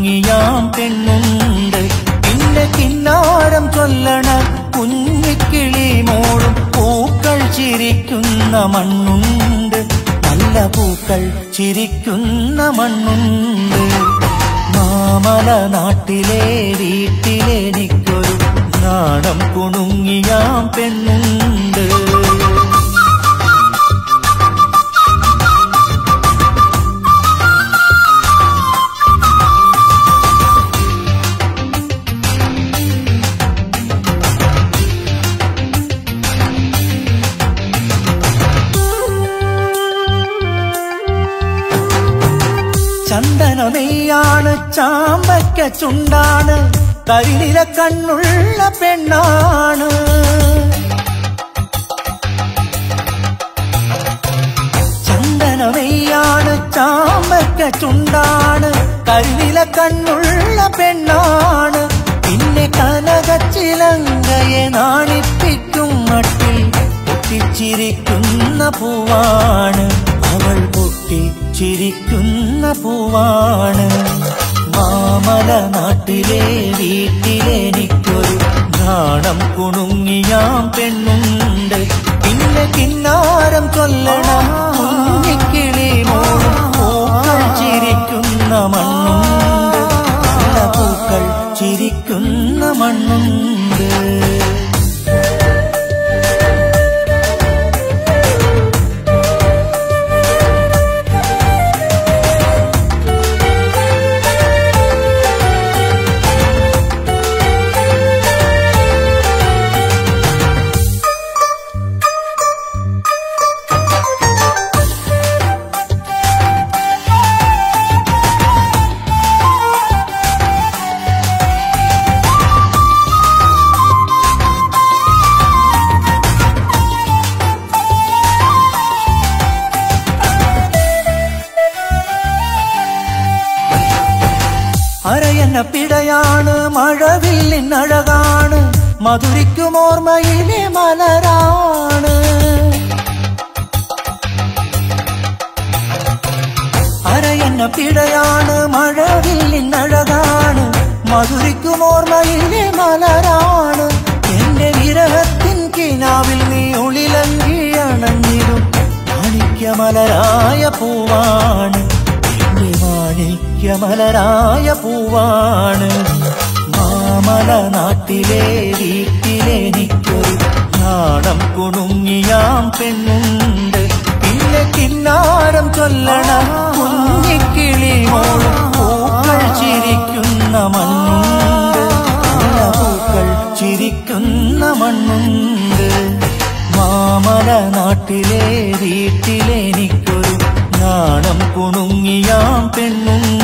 കുണുങ്ങിയാം പെണ്ണുണ്ട് പിന്നെ കിന്നാരം ചൊല്ലണ കുഞ്ഞിക്കിളി മോളും പൂക്കൾ ചിരിക്കുന്ന മണ്ണുണ്ട് നല്ല പൂക്കൾ ചിരിക്കുന്ന മണ്ണുണ്ട് മാമല നാട്ടിലെ വീട്ടിലെനിക്കൊരു നാണം കുണുങ്ങിയാം പെണ്ണുണ്ട് ചന്ദനമെയ്യാണ് ചാമ്പയ്ക്ക ചുണ്ടാണ് കരിനില കണ്ണുള്ള പെണ്ണാണ് ചന്ദനമെയ്യാണ് ചാമ്പയ്ക്ക ചുണ്ടാണ് കരിനില കണ്ണുള്ള പെണ്ണാണ് പിന്നെ കനകച്ചിലങ്കയെ നാണിപ്പിക്കും മട്ടിൽ പൊട്ടിച്ചിരിക്കുന്ന പൂവാണ് അവൾ പൊട്ടിച്ചിരിക്കുന്ന പൂവാണ് മാമല നാട്ടിലെ വീട്ടിലെനിക്കൊരു നാണം കുണുങ്ങിയാം പെണ്ണുണ്ട് പിന്നെ കിന്നാരം ചൊല്ലണം കുഞ്ഞിക്കിളി മോളും പൂക്കൾ ചിരിക്കുന്ന മണ്ണുണ്ട് നല്ല പൂക്കൾ ചിരിക്കുന്ന മണ്ണുണ്ട് അരയന്ന പിടയാണ് മഴവില്ലിൻ അഴകാണ് മധുരിക്കും ഓർമ്മയിലെ മലരാണ് അരയന്ന പിടയാണ് മഴവില്ലിൻ അഴകാണ് മധുരിക്കും ഓർമ്മയിലെ മലരാണ് എന്റെ വിരഹത്തിൻ കിനാവിൽ നീ ഒളിലങ്കി അണഞ്ഞിരും മാണിക്യമലരായ പൂവാണ് എന്റെ മാണിക്യമലരായ പൂവാണ് മാമല നാട്ടിലെ വീട്ടിലെനിക്കൊരു നാണം കുണുങ്ങിയാം പെണ്ണുണ്ട് പിന്നെ കിന്നാരം ചൊല്ലണം കുഞ്ഞിക്കിളി മോളും പൂക്കൾ ചിരിക്കുന്ന മണ്ണുണ്ട് നല്ല പൂക്കൾ ചിരിക്കുന്ന മണ്ണുണ്ട് മാമല നാട്ടിലെ വീട്ടിലെനിക്കൊരു നാണം കുണുങ്ങിയാം പെണ്ണുണ്ട്